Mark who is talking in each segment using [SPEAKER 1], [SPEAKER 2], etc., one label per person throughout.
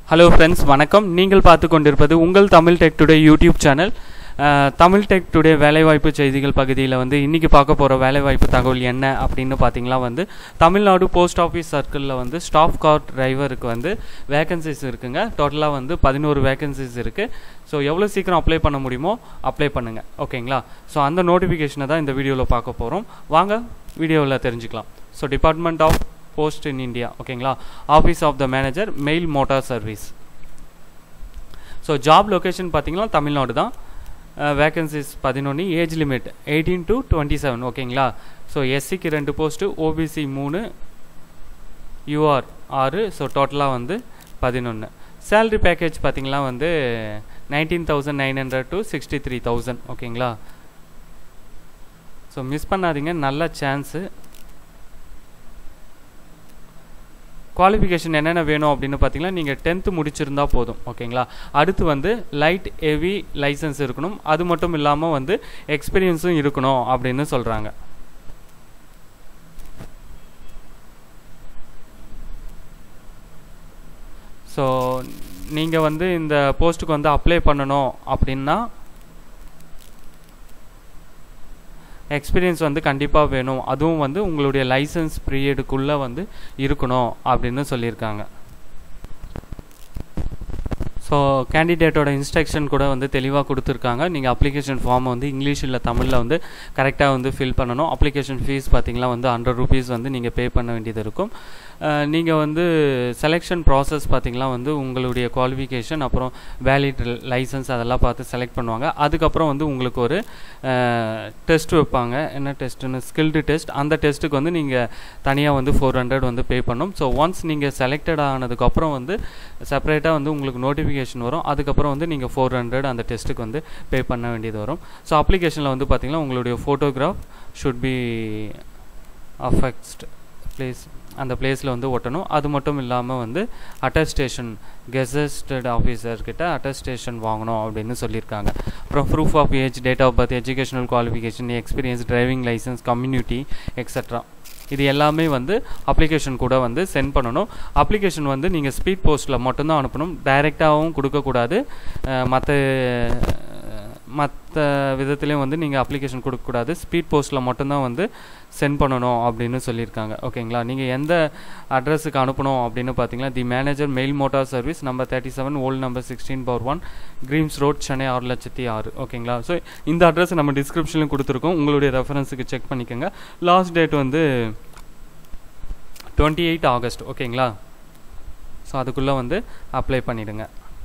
[SPEAKER 1] hello friends வணக்கம் நீங்கள் பார்த்து கொண்டிருப்பது உங்கள் Tamil tech today YouTube channel ah, Tamil tech today வேலைவாய்ப்பு செய்திகள் பகுதியில் வந்து இன்றைக்கி பார்க்க போகிற வேலைவாய்ப்பு தகவல் என்ன அப்படின்னு பார்த்தீங்கன்னா வந்து தமிழ்நாடு போஸ்ட் ஆஃபீஸ் சர்க்கிளில் வந்து ஸ்டாஃப் கார் டிரைவருக்கு வந்து வேகன்சிஸ் இருக்குங்க டோட்டலாக வந்து பதினோரு வேகன்சிஸ் இருக்குது ஸோ எவ்வளோ சீக்கிரம் அப்ளை பண்ண முடியுமோ அப்ளை பண்ணுங்கள் ஓகேங்களா ஸோ அந்த நோட்டிஃபிகேஷனை தான் இந்த வீடியோவில் பார்க்க போகிறோம் வாங்க வீடியோவில் தெரிஞ்சுக்கலாம் so department of post in India ஓகேங்களா office of the manager mail motor service so job location பார்த்தீங்கன்னா தமிழ்நாடு தான் வேகன்சிஸ் பதினொன்று age limit eighteen to twenty seven ஓகேங்களா ஸோ எஸ்சிக்கு ரெண்டு போஸ்ட்டு ஓபிசி மூணு யூஆர் ஆறு ஸோ டோட்டலாக வந்து பதினொன்று சேலரி பேக்கேஜ் பார்த்தீங்கன்னா வந்து nineteen thousand nine hundred to sixty three thousand ஓகேங்களா ஸோ மிஸ் பண்ணாதீங்க நல்ல சான்ஸு குவாலிஃபிகேஷன் என்னென்ன வேணும் அப்படின்னு பார்த்தீங்கன்னா நீங்கள் டென்த்து முடிச்சிருந்தா போதும் ஓகேங்களா அடுத்து வந்து லைட் ஹெவி லைசன்ஸ் இருக்கணும் அது மட்டும் இல்லாமல் வந்து எக்ஸ்பீரியன்ஸும் இருக்கணும் அப்படின்னு சொல்கிறாங்க ஸோ நீங்கள் வந்து இந்த போஸ்ட்டுக்கு வந்து அப்ளை பண்ணணும் அப்படின்னா எக்ஸ்பீரியன்ஸ் வந்து கண்டிப்பாக வேணும் அதுவும் வந்து உங்களுடைய லைசன்ஸ் பீரியடுக்குள்ளே வந்து இருக்கணும் அப்படின்னு சொல்லியிருக்காங்க ஸோ கேண்டிடேட்டோட இன்ஸ்ட்ரக்ஷன் கூட வந்து தெளிவாக கொடுத்துருக்காங்க நீங்கள் அப்ளிகேஷன் ஃபார்மை வந்து இங்கிலீஷ் இல்லை தமிழில் வந்து கரெக்டாக வந்து ஃபில் பண்ணணும் அப்ளிகேஷன் ஃபீஸ் பார்த்தீங்கன்னா வந்து ஹண்ட்ரட் ருபீஸ் வந்து நீங்கள் பே பண்ண வேண்டியது இருக்கும் நீங்கள் வந்து செலெக்ஷன் ப்ராசஸ் பார்த்தீங்கன்னா வந்து உங்களுடைய குவாலிஃபிகேஷன் அப்புறம் வேலிட் லைசன்ஸ் அதெல்லாம் பார்த்து செலக்ட் பண்ணுவாங்க அதுக்கப்புறம் வந்து உங்களுக்கு ஒரு டெஸ்ட் வைப்பாங்க என்ன டெஸ்ட்டுன்னு ஸ்கில்டு டெஸ்ட் அந்த டெஸ்ட்டுக்கு வந்து நீங்கள் தனியாக வந்து ஃபோர் ஹண்ட்ரட் வந்து பே பண்ணணும் ஸோ ஒன்ஸ் நீங்கள் செலக்டட் ஆனதுக்கப்புறம் வந்து செப்பரேட்டாக வந்து உங்களுக்கு நோட்டிஃபிகேஷன் வரும் அதுக்கப்புறம் வந்து நீங்கள் ஃபோர் ஹண்ட்ரட் அந்த டெஸ்ட்டுக்கு வந்து பே பண்ண வேண்டியது வரும் ஸோ அப்ளிகேஷனில் வந்து பார்த்தீங்கன்னா உங்களுடைய photograph should be affixed place அந்த பிளேஸில் வந்து ஒட்டணும் அது மட்டும் இல்லாமல் வந்து அட்டஸ்டேஷன் கெசஸ்டட் ஆஃபீஸர்கிட்ட அட்டஸ்டேஷன் வாங்கணும் அப்படின்னு சொல்லியிருக்காங்க அப்புறம் proof of age date of birth educational qualification experience driving licence community extra இது எல்லாமே வந்து அப்ளிகேஷன் கூட வந்து சென்ட் பண்ணணும் அப்ளிகேஷன் வந்து நீங்கள் ஸ்பீட் போஸ்ட்டில் மட்டும்தான் அனுப்பணும் டைரெக்டாகவும் கொடுக்கக்கூடாது மற்ற மற்ற விதத்துலேயும் வந்து நீங்கள் அப்ளிகேஷன் கொடுக்கக்கூடாது ஸ்பீட் போஸ்ட்டில் மட்டும்தான் வந்து சென்ட் பண்ணணும் அப்படின்னு சொல்லியிருக்காங்க ஓகேங்களா நீங்கள் எந்த அட்ரஸுக்கு அனுப்பணும் அப்படின்னு பார்த்தீங்கன்னா the manager mail motor service number thirty seven old number sixteen power one Greams road Chennai ஆறு லட்சத்தி ஆறு ஓகேங்களா ஸோ இந்த அட்ரஸ் நம்ம டிஸ்கிரிப்ஷன்லையும் கொடுத்துருக்கோம் உங்களுடைய ரெஃபரன்ஸுக்கு செக் பண்ணிக்கோங்க லாஸ்ட் டேட் வந்து டுவெண்ட்டி எயிட் ஆகஸ்ட் ஓகேங்களா ஸோ அதுக்குள்ளே வந்து அப்ளை பண்ணிவிடுங்க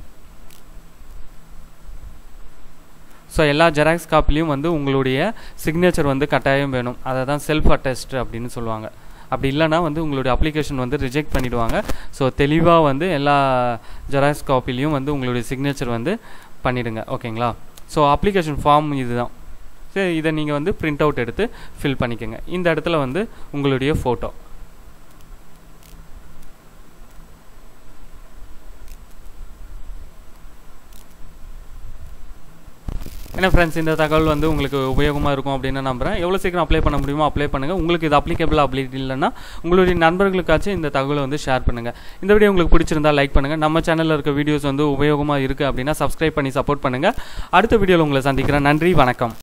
[SPEAKER 1] ஸோ எல்லா ஜெராக்ஸ் காப்பிலையும் வந்து உங்களுடைய சிக்னேச்சர் வந்து கட்டாயம் வேணும் அதை தான் செல்ஃப் அட்டஸ்ட் அப்படின்னு சொல்லுவாங்க அப்படி இல்லைனா வந்து உங்களுடைய அப்ளிகேஷன் வந்து ரிஜெக்ட் பண்ணிவிடுவாங்க ஸோ தெளிவாக வந்து எல்லா ஜெராக்ஸ் காப்பிலையும் வந்து உங்களுடைய சிக்னேச்சர் வந்து பண்ணிவிடுங்க ஓகேங்களா ஸோ அப்ளிகேஷன் ஃபார்ம் இதுதான் சரி இதை நீங்கள் வந்து பிரிண்ட் அவுட் எடுத்து ஃபில் பண்ணிக்கோங்க இந்த இடத்துல வந்து உங்களுடைய ஃபோட்டோ ஏன்னா ஃப்ரெண்ட்ஸ் இந்த தகவல் வந்து உங்களுக்கு உபயோகமாக இருக்கும் அப்படின்னு நம்புறேன் எவ்வளோ சீக்கிரம் அப்ளை பண்ண முடியுமோ அப்ளை பண்ணுங்கள் உங்களுக்கு இது அப்ளிகபிள் அப்படி இல்லைன்னா உங்களுடைய நண்பர்களுக்காச்சும் இந்த தகவலை வந்து ஷேர் பண்ணுங்கள் இந்த வீடியோ உங்களுக்கு பிடிச்சிருந்தா லைக் பண்ணுங்கள் நம்ம சேனலில் இருக்க வீடியோஸ் வந்து உபயோகமாக இருக்குது அப்படின்னா சப்ஸ்கிரைப் பண்ணி சப்போர்ட் பண்ணுங்கள் அடுத்த வீடியோவில் உங்களை சந்திக்கிறேன் நன்றி வணக்கம்